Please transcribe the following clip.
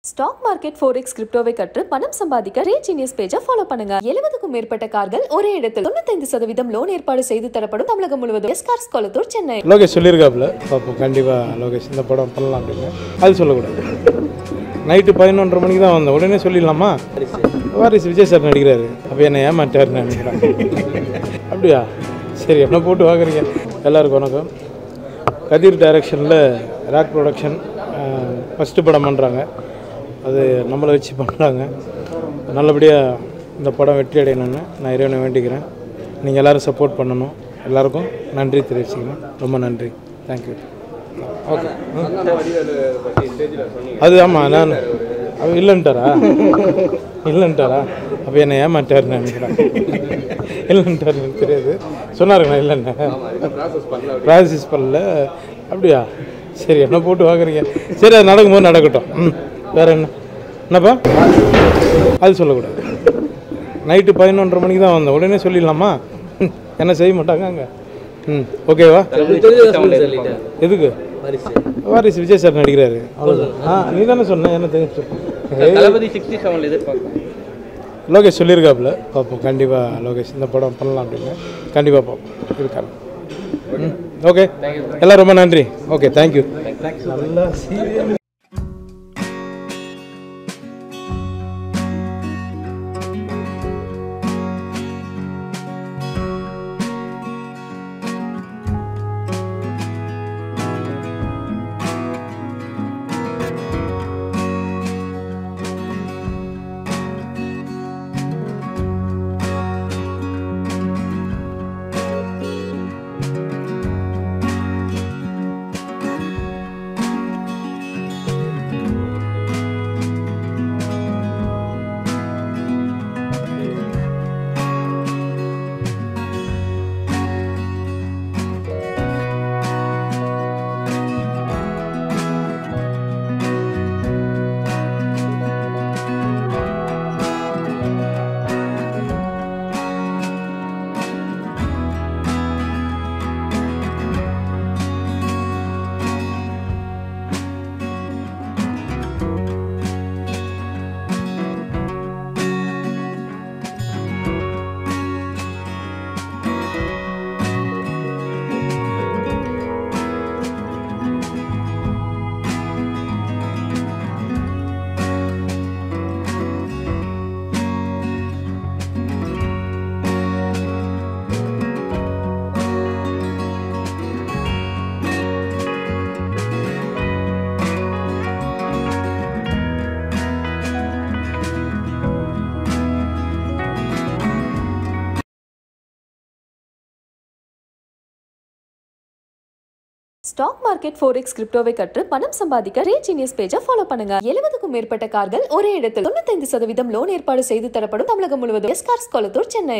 stock market forex கிரிப்டோவை கற்று பணம் சம்பாதிக்க ரே ஜீனியஸ் பேஜை ஃபாலோ பண்ணுங்க எழுபதுக்கும் மேற்பட்ட கார்கள் ஒரே இடத்தில் தொண்ணூத்தைந்து சதவீதம் லோன் ஏற்பாடு செய்து தரப்படும் தமிழகம் முழுவதும் எஸ்கார்ஸ் கொளத்தூர் சென்னை லோகேஷ் சொல்லியிருக்காப்புல பார்ப்போம் கண்டிப்பாக லோகேஷ் இந்த படம் பண்ணலாம் அப்படின்னு அது சொல்லக்கூடாது நைட்டு பதினொன்றரை மணிக்கு தான் வந்தேன் உடனே சொல்லிடலாமா வாரிசு விஜய் சார் நடிக்கிறாரு அப்போ என்னை ஏமாட்டாருன்னு நினைக்கிறேன் அப்படியா சரி என்ன போட்டு வாங்குறீங்க எல்லாருக்கும் வணக்கம் கதிர் டைரக்ஷனில் ராக் ப்ரொடக்ஷன் ஃபஸ்ட்டு படம் பண்ணுறாங்க அது நம்மளை வச்சு பண்ணுறாங்க நல்லபடியாக இந்த படம் வெற்றி அடையணும்னு நான் இறைவனை வேண்டிக்கிறேன் நீங்கள் எல்லோரும் சப்போர்ட் பண்ணணும் எல்லாருக்கும் நன்றி தெரிவிச்சுக்கிறேன் ரொம்ப நன்றி தேங்க்யூ ஓகே அது ஆமாம் நான் அவர் இல்லைன்ட்டாரா இல்லைன்ட்டாரா அப்போ என்னை ஏமாட்டாருன்னு நினைக்கிறேன் இல்லைன்ட்டாரு எனக்கு தெரியாது சொன்னாருங்கண்ணா இல்லைண்ணே ப்ராசஸ் பண்ணல அப்படியா சரி என்ன போட்டு வாங்குறீங்க சரி அது நடக்கும்போது நடக்கட்டும் ம் வேறு என்ன என்னப்பா அது சொல்லக்கூடாது நைட்டு பதினொன்றரை மணிக்கு தான் வந்தேன் உடனே சொல்லிடலாமா ம், என்ன செய்ய மாட்டாங்க அங்கே ம் ஓகேவா எதுக்கு வாரிசு விஜய் சார் நடிக்கிறாரு அவ்வளோதான் ஆ நீ தானே சொன்ன என்ன தெரிஞ்சு தளபதி சிக்ஸ்டி செவனில் எதிர்பார்க்கலாம் லோகேஷ் சொல்லியிருக்காப்புல பார்ப்போம் கண்டிப்பாக லோகேஷ் இந்த படம் பண்ணலாம் அப்படின்னு கண்டிப்பாக பார்ப்போம் இருக்காரு ம் ஓகே எல்லாம் ரொம்ப நன்றி ஓகே தேங்க்யூ நல்லா ஸ்டாக் மார்க்கெட் ஃபோரெக்ஸ் கிரிப்டோவை கற்று பணம் சம்பாதிக்க ரே ஜீனியஸ் பேஜை ஃபாலோ பண்ணுங்க எழுபதுக்கும் மேற்பட்ட கார்கள் ஒரே இடத்தில் தொண்ணூத்தைந்து சதவீதம் லோன் ஏற்பாடு செய்து தரப்படும் தமிழகம் முழுவதும் எஸ்கார்ஸ் கொளத்தூர் சென்னை